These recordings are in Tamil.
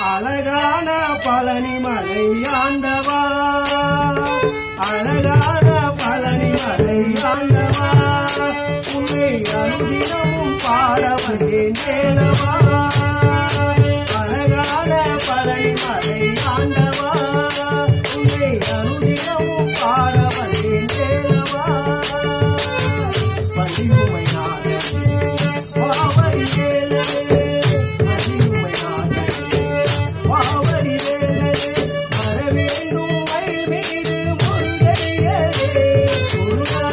அழகான பழனி மலை ஆண்டவா அழகான பழனி மலை ஆண்டவா உன்னை அனுதினமும் பாட வந்தேன் வேலவா அழகான பழனி மலை ஆண்டவா உன்னை அனுதினமும் பாட வந்தேன் வேலவா பள்ளியுமை நாதன் பாவரி வேலனே பள்ளியுமை நாதன் பாவரி வேலனே வரவேண்டும் மயில் மீது முருகையரே முருகா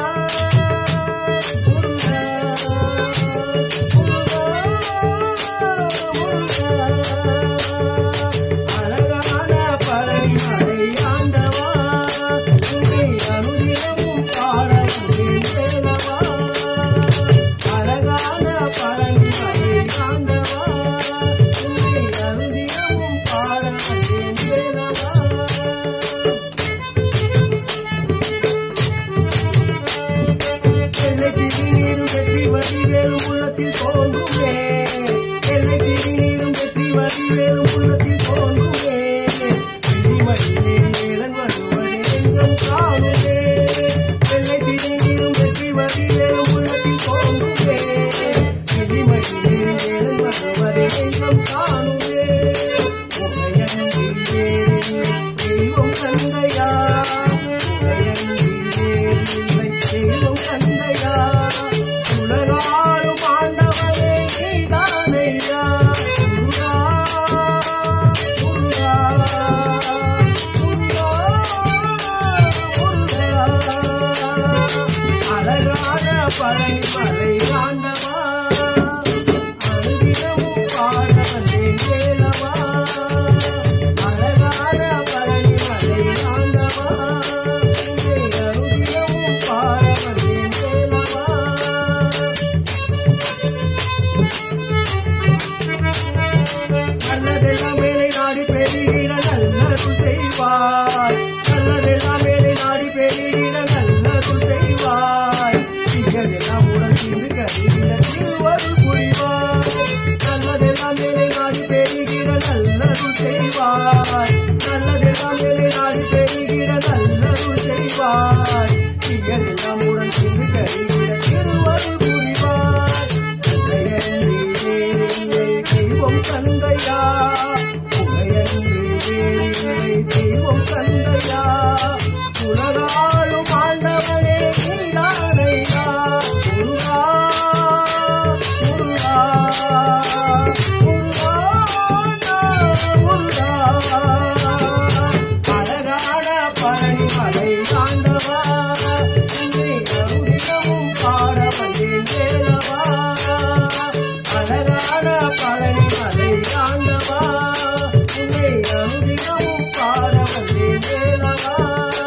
முருகா அழகான பழனி மலை ஆண்டவா உன்னை அனுதினமும் பாட வந்தேன் வேலவா அழகான பழனி மலை ஆண்டவா உன்னை அனுதினமும் பாட வந்தேன் வேலவா எல்லைக்கு நீரும் வெற்றி வடிவேலும் உள்ளத்தில் தோன்றுமே எல்லைக்கு நீரும் வெற்றி வடிவேலும் உள்ளத்தில் தோன்றுமே இனிமணியே மேலன் வருவதை எங்கும் காணுமே எல்லைக்கு நீரும் வெற்றி வடிவேலும் உள்ளத்தில் தோன்றுமே இனிமணியே மேலன் வருவதை எங்கும் காணுமே உமையன்றி வேறில்லை தெய்வம் தந்தையா உமையன்றி வேறில்லை தெய்வம் தந்தையா உலகாலும் ஆண்டவரே நீதானையா முருகா முருகா முருகா முருகா அழகான பழனி மலை ஆண்டவா அருகிலும் பாட வந்தேன் வேலவா அழகான பழனி மலை ஆண்டவா உன்னை அருகிலும் பாட வந்தேன் வேலவா நல்லதெல்லாம் மேலே நாடி பெருகிட நல்லது செய்வாய் நல்லதெல்லாம் மேலே நாடி பெருகிட நல்லது செய்வாய் தீயதெல்லாம் உடன் தீர்ந்து கருகிட திருவருள் புரிவாய் நல்லதெல்லாம் மேலே நாடி பெருகிட நல்லது செய்வாய் நல்லதெல்லாம் மேலே நாடி பெருகிட நல்லது செய்வாய் தீயதெல்லாம் உடன் தீர்ந்து கருகிட திருவருள் புரிவாய் உன்னையன்றி வேறில்லை தெய்வம் தந்தையா உன்னையன்றி வேறில்லை தெய்வம் தந்தையா உலகாலும் ஆண்டவனே நீதானையா முருகா முருகா முருகா முருகா அழகான பழனி மலை ஆண்டவா உன்னை அருதினமும் பாட வந்தேன் வேலவா அழகான பழனி மலை ஆண்டவா உன்னை அருதினமும் பாட வந்தேன் வேலவா